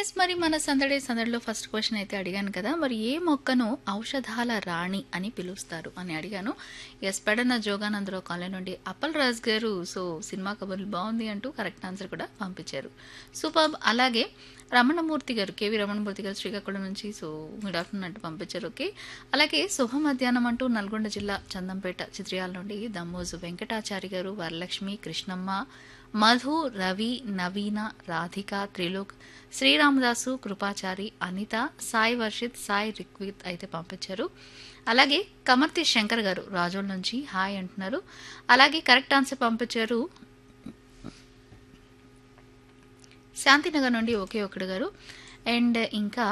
yes మరి మన సందడి సందడిలో ఫస్ట్ క్వశ్చన్ అయితే అడిగాను కదా మరి ఏ మొక్కను ఔషధాల రాణి అని పిలుస్తారు అని అడిగాను ఎస్ పెడన్న జోగానందరావు కాలనీ నుండి అప్పల్ రాజ్ గారు సో సినిమా కబుర్లు బాగుంది అంటూ కరెక్ట్ ఆన్సర్ కూడా పంపించారు సూపర్ అలాగే రమణమూర్తి గారు కేవి రమణమూర్తి గారు శ్రీకాకుళం నుంచి సో గుడ్ ఆఫ్టర్నూన్ అంటూ పంపించారు ఓకే అలాగే శుభ మధ్యాహ్నం అంటూ నల్గొండ జిల్లా చందంపేట చిత్రియాల నుండి దమ్మోజు వెంకటాచారి గారు వరలక్ష్మి కృష్ణమ్మ మధు రవి నవీన రాధిక త్రిలోక్ శ్రీరామదాసు కృపాచారి అనిత సాయి వర్షిత్ సాయి రిక్విత్ అయితే పంపించారు అలాగే కమర్తి శంకర్ గారు రాజోల్ నుంచి హాయ్ అంటున్నారు అలాగే కరెక్ట్ ఆన్సర్ పంపించారు శాంతినగర్ నుండి ఒకే ఒకడు గారు అండ్ ఇంకా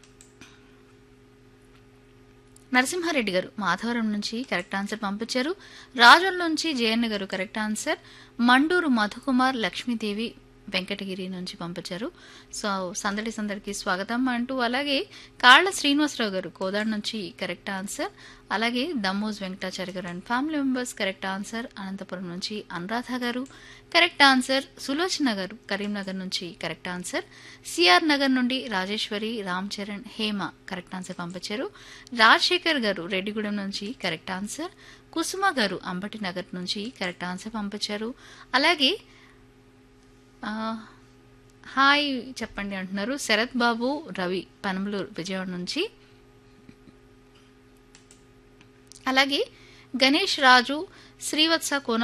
నరసింహారెడ్డి గారు మాధవరం నుంచి కరెక్ట్ ఆన్సర్ పంపించారు రాజోల్ నుంచి జయన్న గారు కరెక్ట్ ఆన్సర్ మండూరు మధుకుమార్ లక్ష్మీదేవి వెంకటగిరి నుంచి పంపించారు సో సందడి సందడికి స్వాగతం అంటూ అలాగే కాళ్ళ శ్రీనివాసరావు గారు కోదాడు నుంచి కరెక్ట్ ఆన్సర్ అలాగే Dammoj Venkatachari garu and family members correct answer Anantapuram నుంచి అనురాధ గారు కరెక్ట్ ఆన్సర్ సులోచన గారు కరీంనగర్ నుంచి కరెక్ట్ ఆన్సర్ సిఆర్ నగర్ నుండి రాజేశ్వరి రామ్ చరణ్ హేమ కరెక్ట్ ఆన్సర్ పంపించారు రాజశేఖర్ గారు రెడ్డిగూడెం నుంచి కరెక్ట్ ఆన్సర్ కుసుమ గారు అంబటి నగర్ నుంచి కరెక్ట్ ఆన్సర్ పంపించారు అలాగే ఆ, హాయ్ చెప్పండి అంటున్నారు శరత్ బాబు రవి పనమలూరు విజయవాడ నుంచి అలాగే గణేష్ రాజు శ్రీవత్స కోన